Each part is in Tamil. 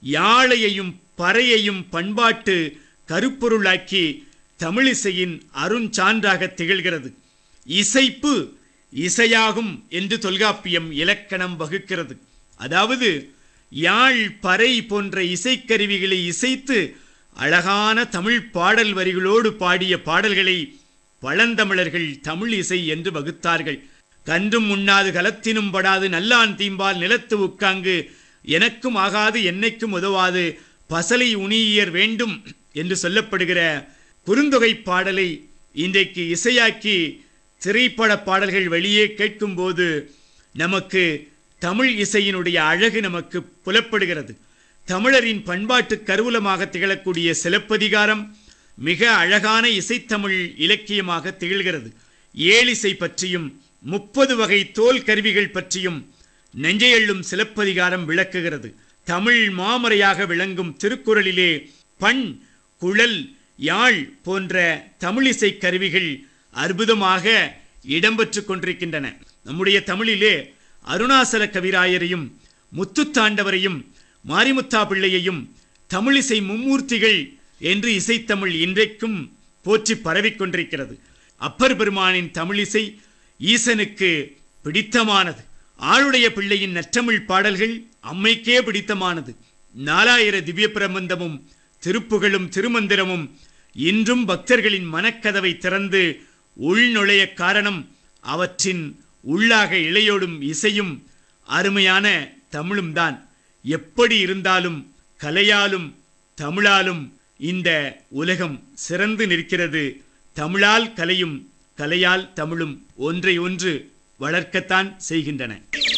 யாழையையும் பறையையும் பண்பாட்டு கருப்பொருளாக்கி தமிழிசையின் அருஞ்சான்றாக திகழ்கிறது இசைப்பு இசையாகும் என்று தொல்காப்பியம் இலக்கணம் வகுக்கிறது அதாவது யாழ் பறை போன்ற இசைக்கருவிகளை இசைத்து அழகான தமிழ் பாடல் வரிகளோடு பாடிய பாடல்களை பழந்தமிழர்கள் தமிழ் இசை என்று வகுத்தார்கள் கன்றும் உண்ணாது கலத்தினும் படாது நல்லான் தீம்பால் நிலத்து உட்காங்கு எனக்கும் ஆகாது என்னைக்கும் உதவாது பசலை உணியர் வேண்டும் என்று சொல்லப்படுகிற குறுந்தொகை பாடலை இன்றைக்கு இசையாக்கி திரைப்பட பாடல்கள் வெளியே கேட்கும்போது நமக்கு தமிழ் இசையினுடைய அழகு நமக்கு புலப்படுகிறது தமிழரின் பண்பாட்டு கருவூலமாக திகழக்கூடிய சிலப்பதிகாரம் மிக அழகான இசைத்தமிழ் இலக்கியமாக திகழ்கிறது ஏழிசை பற்றியும் முப்பது வகை தோல் கருவிகள் பற்றியும் நெஞ்சையள்ளும் சிலப்பதிகாரம் விளக்குகிறது தமிழ் மாமறையாக விளங்கும் திருக்குறளிலே பண் குழல் யாழ் போன்ற தமிழிசை கருவிகள் அற்புதமாக இடம்பெற்று கொண்டிருக்கின்றன நம்முடைய தமிழிலே அருணாசல கவிராயரையும் முத்துத்தாண்டவரையும் மாரிமுத்தா பிள்ளையையும் தமிழிசை மும்மூர்த்திகள் என்று இசைத்தமிழ் இன்றைக்கும் போற்றி பரவிக் கொண்டிருக்கிறது அப்பர் பெருமானின் தமிழிசை ஈசனுக்கு பிடித்தமானது ஆளுடைய பிள்ளையின் நற்றமிழ் பாடல்கள் அம்மைக்கே பிடித்தமானது நாலாயிர திவ்ய பிரபந்தமும் திருப்புகளும் திருமந்திரமும் இன்றும் பக்தர்களின் மனக்கதவை திறந்து உள்நுழைய காரணம் அவற்றின் உள்ளாக இளையோடும் இசையும் அருமையான தமிழும் தான் எப்படி இருந்தாலும் கலையாலும் தமிழாலும் இந்த உலகம் சிறந்து நிற்கிறது தமிழால் கலையும் கலையால் தமிழும் ஒன்றை ஒன்று வளர்க்கத்தான் செய்கின்றன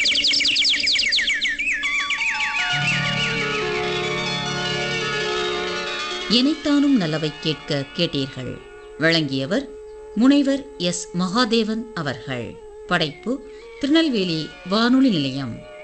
இணைத்தானும் நல்லவை கேட்க கேட்டீர்கள் வழங்கியவர் முனைவர் எஸ் மகாதேவன் அவர்கள் படைப்பு திருநெல்வேலி வானொலி நிலையம்